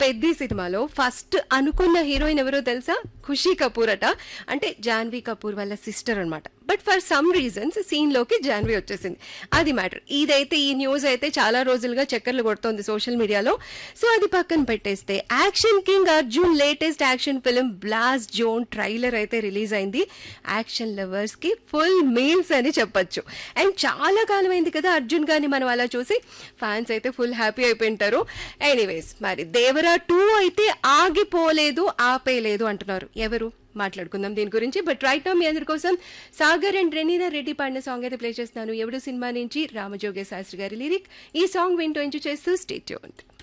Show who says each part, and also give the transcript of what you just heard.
Speaker 1: పెద్ది సినిమాలో ఫస్ట్ అనుకున్న హీరోయిన్ ఎవరో తెలుసా ఖుషీ కపూర్ అట అంటే జాన్వీ కపూర్ వాళ్ళ సిస్టర్ అన్నమాట but for some reasons scene లోకి జాన్వీ వచ్చేసింది అది మ్యాటర్ ఇదైతే ఈ న్యూస్ అయితే చాలా రోజులుగా చక్కర్లు కొడుతోంది సోషల్ మీడియాలో సో అది పక్కన పెట్టేస్తే action king Arjun latest action film blast zone trailer అయితే రిలీజ్ అయింది యాక్షన్ లవర్స్ కి ఫుల్ మీల్స్ అని చెప్పొచ్చు అండ్ చాలా కాలం అయింది కదా అర్జున్ గాని మనం అలా చూసి ఫ్యాన్స్ అయితే ఫుల్ హ్యాపీ అయిపోయింటారు ఎనీవేస్ మరి దేవరా టూ అయితే ఆగిపోలేదు ఆపేయలేదు అంటున్నారు ఎవరు మాట్లాడుకుందాం దీని గురించి బట్ రైట్ నా మీ అందరి కోసం సాగర్ అండ్ రెనీనా రెడ్డి పాడిన సాంగ్ అయితే ప్లే చేస్తున్నాను ఎవడు సినిమా నుంచి రామజోగే శాస్త్రి గారి లిరిక్ ఈ సాంగ్ వింటూ ఎంజాయ్ చేస్తూ స్టేట్